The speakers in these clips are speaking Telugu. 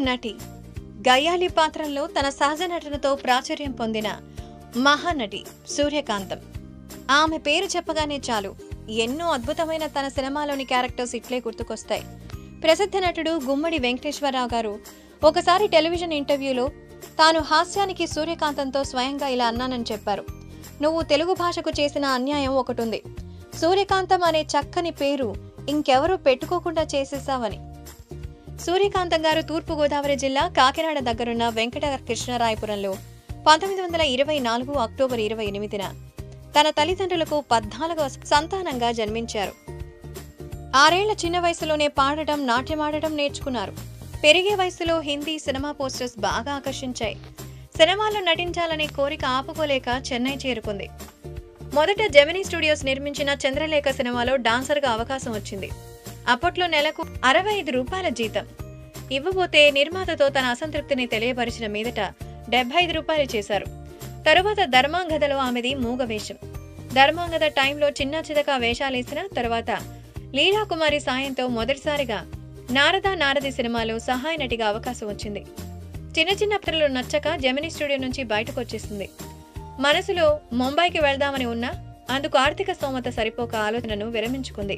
నటి గయ్యాలి పాత్రల్లో తన సహజ నటనతో ప్రాచుర్యం పొందిన మహానటి సూర్యకాంతం ఆమె పేరు చెప్పగానే చాలు ఎన్నో అద్భుతమైన తన సినిమాలోని క్యారెక్టర్స్ ఇట్లే గుర్తుకొస్తాయి ప్రసిద్ధ నటుడు గుమ్మడి వెంకటేశ్వరరావు గారు ఒకసారి టెలివిజన్ ఇంటర్వ్యూలో తాను హాస్యానికి సూర్యకాంతంతో స్వయంగా ఇలా అన్నానని చెప్పారు నువ్వు తెలుగు భాషకు చేసిన అన్యాయం ఒకటుంది సూర్యకాంతం అనే చక్కని పేరు ఇంకెవరూ పెట్టుకోకుండా చేసేసావని సూర్యకాంతం గారు తూర్పుగోదావరి జిల్లా కాకినాడ దగ్గరున్న వెంకట కృష్ణరాయపురంలో పంతొమ్మిది వందల ఇరవై నాలుగు అక్టోబర్ ఇరవై ఎనిమిదిన తన తల్లిదండ్రులకు పద్నాలుగవ సంతానంగా జన్మించారు ఆరేళ్ల చిన్న వయసులోనే పాడటం నాట్యమాడటం నేర్చుకున్నారు పెరిగే వయసులో హిందీ సినిమా పోస్టర్స్ బాగా ఆకర్షించాయి సినిమాల్లో నటించాలనే కోరిక ఆపుకోలేక చెన్నై చేరుకుంది మొదట జెమినీ స్టూడియోస్ నిర్మించిన చంద్రలేఖ సినిమాలో డాన్సర్గా అవకాశం వచ్చింది అప్పట్లో నెలకు అరవై ఐదు రూపాయల జీతం ఇవ్వబోతే నిర్మాతతో తన అసంతృప్తిని తెలియపరిచిన మీదట డెబ్బై ఐదు రూపాయలు చేశారు తరువాత ధర్మాంగదలో ఆమెది మూగ వేషం ధర్మాంగద టైంలో చిన్న చితక వేషాలేసిన తర్వాత లీలాకుమారి సాయంతో మొదటిసారిగా నారద నారది సినిమాలో సహాయ నటిగా అవకాశం వచ్చింది చిన్న చిన్న పాత్రలు నచ్చక జెమినీ స్టూడియో నుంచి బయటకు వచ్చేసింది మనసులో ముంబైకి వెళ్దామని ఉన్నా అందుకు ఆర్థిక స్తోమత సరిపోక ఆలోచనను విరమించుకుంది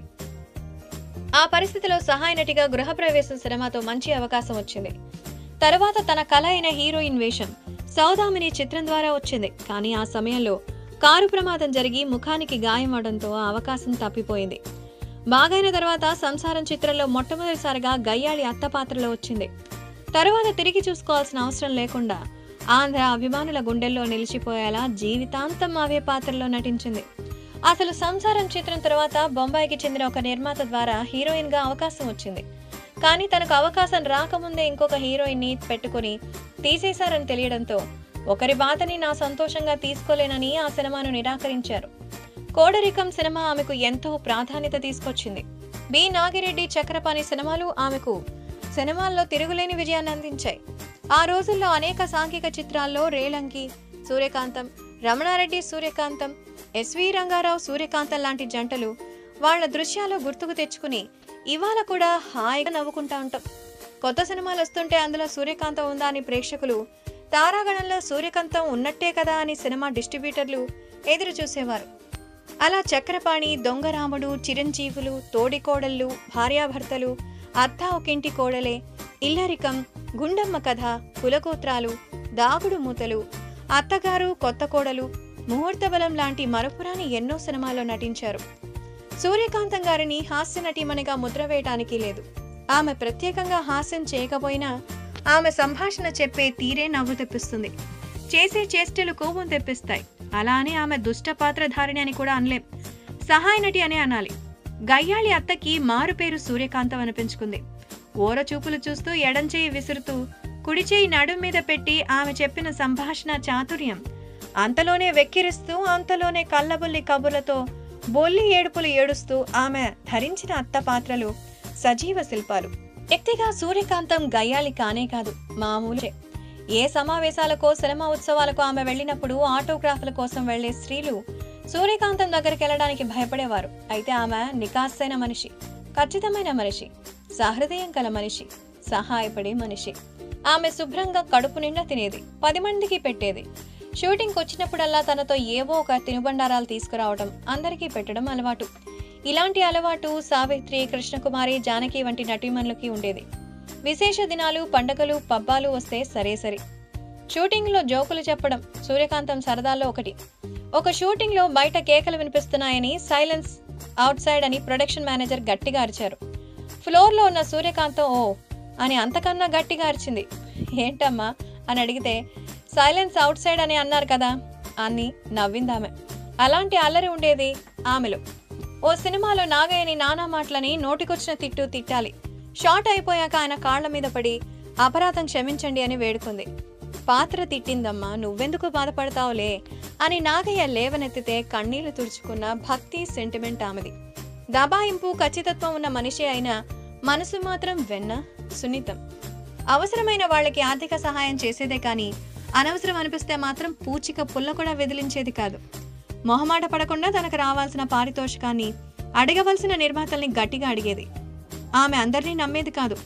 ఆ పరిస్థితిలో సహాయ నటిగా గృహప్రవేశం సినిమాతో మంచి అవకాశం వచ్చింది తర్వాత తన కళ అయిన హీరోయిన్ వేషం సౌదామిని చిత్రం ద్వారా వచ్చింది కానీ ఆ సమయంలో కారు ప్రమాదం జరిగి ముఖానికి గాయం అవడంతో ఆ అవకాశం తప్పిపోయింది బాగైన తర్వాత సంసారం చిత్రంలో మొట్టమొదటిసారిగా గయ్యాళి అత్త పాత్రలో వచ్చింది తరువాత తిరిగి చూసుకోవాల్సిన అవసరం లేకుండా ఆంధ్ర అభిమానుల గుండెల్లో నిలిచిపోయేలా జీవితాంతం అవే పాత్రలో నటించింది అసలు సంసారం చిత్రం తర్వాత బొంబాయికి చెందిన ఒక నిర్మాత ద్వారా హీరోయిన్ గా అవకాశం వచ్చింది కానీ తనకు అవకాశం రాకముందే ఇంకొక హీరోయిన్ ని పెట్టుకుని తీసేశారని తెలియడంతో ఒకరి బాధని నా సంతోషంగా తీసుకోలేనని ఆ సినిమాను నిరాకరించారు కోడరికం సినిమా ఆమెకు ఎంతో ప్రాధాన్యత తీసుకొచ్చింది బి నాగిరెడ్డి చక్రపాణి సినిమాలు ఆమెకు సినిమాల్లో తిరుగులేని విజయాన్ని అందించాయి ఆ రోజుల్లో అనేక సాంఘిక చిత్రాల్లో రేలంకి సూర్యకాంతం రమణారెడ్డి సూర్యకాంతం ఎస్వి రంగారావు సూర్యకాంతం లాంటి జంటలు వాళ్ళ దృశ్యాలు గుర్తుకు తెచ్చుకుని ఇవాళ కూడా హాయిగా నవ్వుకుంటా ఉంటాం కొత్త సినిమాలు వస్తుంటే అందులో సూర్యకాంతం ఉందా అని ప్రేక్షకులు తారాగణంలో సూర్యకాంతం ఉన్నట్టే కదా అని సినిమా డిస్ట్రిబ్యూటర్లు ఎదురు చూసేవారు అలా చక్రపాణి దొంగరాముడు చిరంజీవులు తోడికోడళ్ళు భార్యాభర్తలు అత్త ఒకింటి కోడలే ఇల్లరికం గుండమ్మ కథ కులగోత్రాలు దాగుడు మూతలు అత్తగారు కొత్త కోడలు ముహూర్త బలం లాంటి మరపురాని ఎన్నో సినిమాల్లో నటించారు సూర్యకాంతం గారిని హాస్య నటీమణిగా ముద్ర వేయటానికి లేదు ఆమె ప్రత్యేకంగా హాస్యం చేయకపోయినా ఆమె సంభాషణ చెప్పే తీరే నవ్వు తెప్పిస్తుంది చేసే చేష్టలు కోపం తెప్పిస్తాయి అలా అని ఆమె దుష్ట పాత్రధారిణి అని కూడా అనలేం సహాయ నటి అనే అనాలి గయ్యాళి అత్తకి మారు పేరు సూర్యకాంతం అనిపించుకుంది ఓర చూపులు చూస్తూ ఎడంచేయి విసురుతూ కుడి చేయి నడుం మీద పెట్టి ఆమె చెప్పిన సంభాషణ చాతుర్యం అంతలోనే వెక్కిరిస్తూ అంతలోనే కళ్ళబుల్లి కబుర్లతో బొల్లి ఏడుపులు ఏడుస్తూ ఆమె ధరించిన అత్త పాత్రలు సజీవ శిల్పాలు వ్యక్తిగా సూర్యకాంతం గయ్యాళి కానే కాదు మామూలే ఏ సమావేశాలకో సినిమా ఉత్సవాలకు ఆమె వెళ్ళినప్పుడు ఆటోగ్రాఫ్ల కోసం వెళ్లే స్త్రీలు సూర్యకాంతం దగ్గరికి వెళ్ళడానికి భయపడేవారు అయితే ఆమె నికాసైన మనిషి ఖచ్చితమైన మనిషి సహృదయం కల మనిషి సహాయపడే మనిషి ఆమె శుభ్రంగా కడుపు నిండా తినేది పది మందికి పెట్టేది షూటింగ్ వచ్చినప్పుడల్లా తనతో ఏవో ఒక తినుబండారాలు తీసుకురావడం అందరికీ పెట్టడం అలవాటు ఇలాంటి అలవాటు సావిత్రి కృష్ణకుమారి జానకి వంటి నటీమణులకి ఉండేది విశేష దినాలు పండగలు పబ్బాలు వస్తే సరే సరి షూటింగ్లో జోకులు చెప్పడం సూర్యకాంతం సరదాల్లో ఒకటి ఒక షూటింగ్లో బయట కేకలు వినిపిస్తున్నాయని సైలెన్స్ అవుట్ సైడ్ అని ప్రొడక్షన్ మేనేజర్ గట్టిగా అరిచారు ఫ్లోర్లో ఉన్న సూర్యకాంతం ఓ అని అంతకన్నా గట్టిగా అరిచింది ఏంటమ్మా అని అడిగితే సైలెన్స్ అవుట్ సైడ్ అని అన్నారు కదా అని నవ్విందామె అలాంటి అల్లరి ఉండేది ఆమెలో ఓ సినిమాలో నాగయ్యని నానా మాటలని నోటికొచ్చిన తిట్టు తిట్టాలి షార్ట్ అయిపోయాక ఆయన కాళ్ల మీద పడి అపరాధం క్షమించండి అని వేడుకుంది పాత్ర తిట్టిందమ్మా నువ్వెందుకు బాధపడతావులే అని నాగయ్య లేవనెత్తితే కన్నీళ్లు తుడుచుకున్న భక్తి సెంటిమెంట్ ఆమెది దబాయింపు ఖచ్చితత్వం ఉన్న మనిషి అయినా మనసు మాత్రం వెన్న సున్నితం అవసరమైన వాళ్ళకి ఆర్థిక సహాయం చేసేదే కానీ అనవసరం అనిపిస్తే మాత్రం పూచిక పుల్ల కూడా వెదిలించేది కాదు మొహమాట పడకుండా తనకు రావాల్సిన పారితోషికాన్ని అడగవలసిన నిర్మాతల్ని గట్టిగా అడిగేది ఆమె అందరినీ నమ్మేది కాదు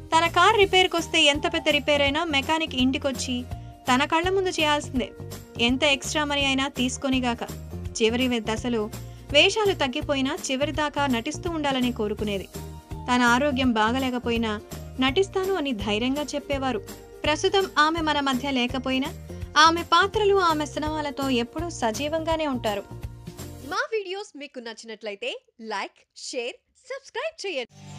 తన కార్ రిపేర్కి వస్తే ఎంత పెద్ద రిపేర్ అయినా మెకానిక్ ఇంటికొచ్చి తన కళ్ళ ముందు చేయాల్సిందే ఎంత ఎక్స్ట్రా మనీ అయినా తీసుకొనిగాక చివరి దశలో వేషాలు తగ్గిపోయినా చివరి దాకా నటిస్తూ ఉండాలని కోరుకునేది తన ఆరోగ్యం బాగలేకపోయినా నటిస్తాను అని ధైర్యంగా చెప్పేవారు ప్రస్తుతం ఆమె మన మధ్య లేకపోయినా ఆమె పాత్రలు ఆమె సినిమాలతో ఎప్పుడూ సజీవంగానే ఉంటారు మా వీడియోస్ మీకు నచ్చినట్లయితే లైక్ షేర్ సబ్స్క్రైబ్ చేయండి